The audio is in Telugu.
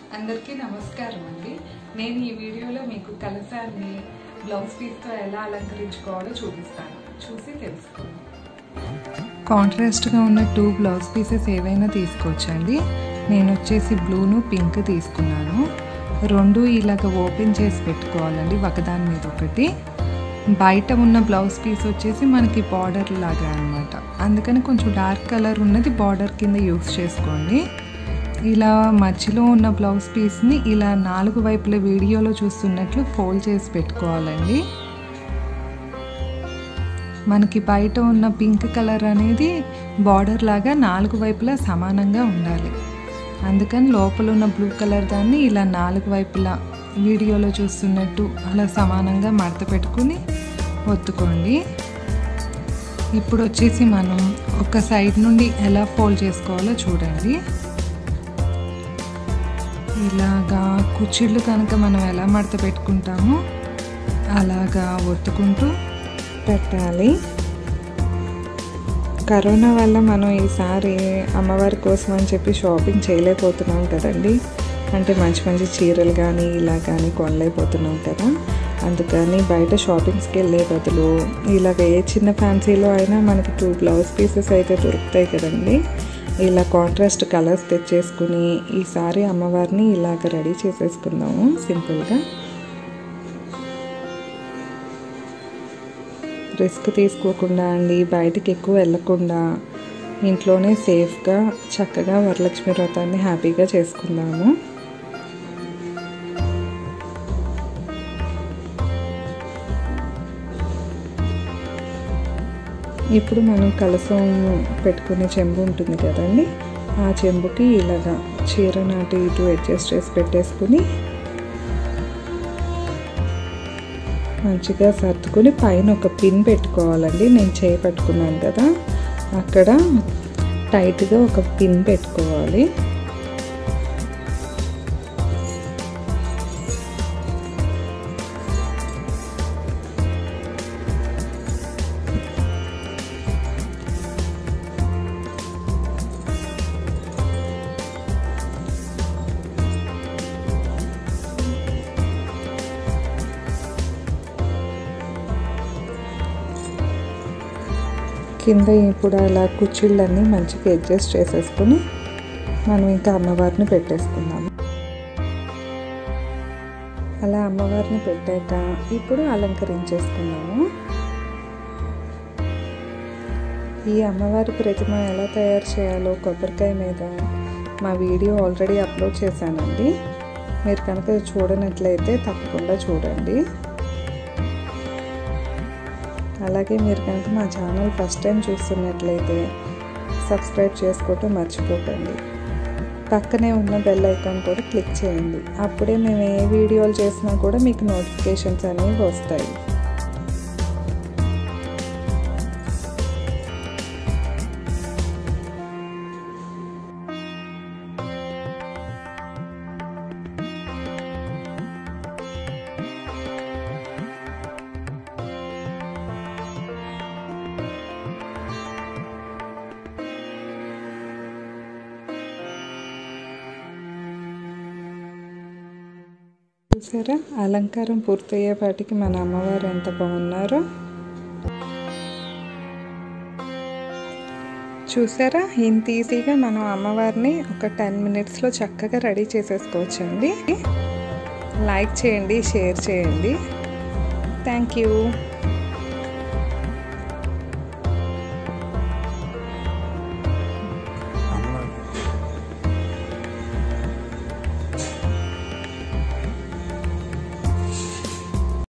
అందరికీ నమస్కారం అండి నేను ఈ వీడియోలో మీకు కలశాన్ని బ్లౌజ్ పీస్తో ఎలా అలంకరించుకోవాలో చూపిస్తాను చూసి తెలుసుకోండి కాంట్రాస్ట్గా ఉన్న టూ బ్లౌజ్ పీసెస్ ఏవైనా తీసుకోవచ్చండి నేను వచ్చేసి బ్లూను పింక్ తీసుకున్నాను రెండు ఇలాగ ఓపెన్ చేసి పెట్టుకోవాలండి ఒకదాని మీద ఒకటి బయట ఉన్న బ్లౌజ్ పీస్ వచ్చేసి మనకి బార్డర్ లాగా అనమాట అందుకని కొంచెం డార్క్ కలర్ ఉన్నది బార్డర్ కింద యూస్ చేసుకోండి ఇలా మధ్యలో ఉన్న బ్లౌజ్ పీస్ని ఇలా నాలుగు వైపుల వీడియోలో చూస్తున్నట్లు ఫోల్డ్ చేసి పెట్టుకోవాలండి మనకి బయట ఉన్న పింక్ కలర్ అనేది బార్డర్ లాగా నాలుగు వైపులా సమానంగా ఉండాలి అందుకని లోపల ఉన్న బ్లూ కలర్ దాన్ని ఇలా నాలుగు వైపులా వీడియోలో చూస్తున్నట్టు అలా సమానంగా మడత పెట్టుకుని ఒత్తుకోండి ఇప్పుడు వచ్చేసి మనం ఒక సైడ్ నుండి ఎలా ఫోల్డ్ చేసుకోవాలో చూడండి ఇలాగా కుచ్చిళ్ళు కనుక మనం ఎలా మడత పెట్టుకుంటామో అలాగా ఒత్తుకుంటూ పెట్టాలి కరోనా వల్ల మనం ఈసారి అమ్మవారి కోసం అని చెప్పి షాపింగ్ చేయలేకపోతున్నాం కదండి అంటే మంచి మంచి చీరలు కానీ ఇలా కానీ కొనలేకపోతున్నాం కదా అందుకని బయట షాపింగ్స్కి వెళ్ళే బదులు ఇలాగ ఏ చిన్న ఫ్యాన్సీలో అయినా మనకి టూ బ్లౌజ్ పీసెస్ అయితే దొరుకుతాయి కదండి ఇలా కాంట్రాస్ట్ కలర్స్ తెచ్చేసుకుని ఈసారి అమ్మవారిని ఇలాగ రెడీ చేసేసుకుందాము సింపుల్గా రిస్క్ తీసుకోకుండా అండి బయటికి ఎక్కువ వెళ్ళకుండా ఇంట్లోనే సేఫ్గా చక్కగా వరలక్ష్మి వ్రతాన్ని హ్యాపీగా చేసుకుందాము ఇప్పుడు మనం కలసం పెట్టుకునే చెంబు ఉంటుంది కదండి ఆ చెంబుకి ఇలాగా చీర నాటి ఇటు అడ్జస్ట్ చేసి పెట్టేసుకుని మంచిగా సర్దుకుని పైన ఒక పిన్ పెట్టుకోవాలండి నేను చేయి పట్టుకున్నాను కదా అక్కడ టైట్గా ఒక పిన్ పెట్టుకోవాలి కింద ఇప్పుడు అలా కుచ్చిళ్ళన్నీ మంచిగా అడ్జస్ట్ చేసేసుకుని మనం ఇంకా అమ్మవారిని పెట్టేసుకుందాము అలా అమ్మవారిని పెట్టాక ఇప్పుడు అలంకరించేసుకున్నాము ఈ అమ్మవారి ప్రతిమ ఎలా తయారు చేయాలో కొబ్బరికాయ మీద మా వీడియో ఆల్రెడీ అప్లోడ్ చేశానండి మీరు కనుక చూడనట్లయితే తప్పకుండా చూడండి అలాగే మీరు కనుక మా ఛానల్ ఫస్ట్ టైం చూస్తున్నట్లయితే సబ్స్క్రైబ్ చేసుకోవటం మర్చిపోకండి పక్కనే ఉన్న బెల్ ఐకాన్ కూడా క్లిక్ చేయండి అప్పుడే మేము ఏ వీడియోలు చేసినా కూడా మీకు నోటిఫికేషన్స్ అనేవి వస్తాయి చూసారా అలంకారం పూర్తయ్యేపాటికి మన అమ్మవారు ఎంత బాగున్నారో చూసారా ఇంత ఈజీగా మనం అమ్మవారిని ఒక టెన్ మినిట్స్లో చక్కగా రెడీ చేసేసుకోవచ్చండి లైక్ చేయండి షేర్ చేయండి థ్యాంక్ యూ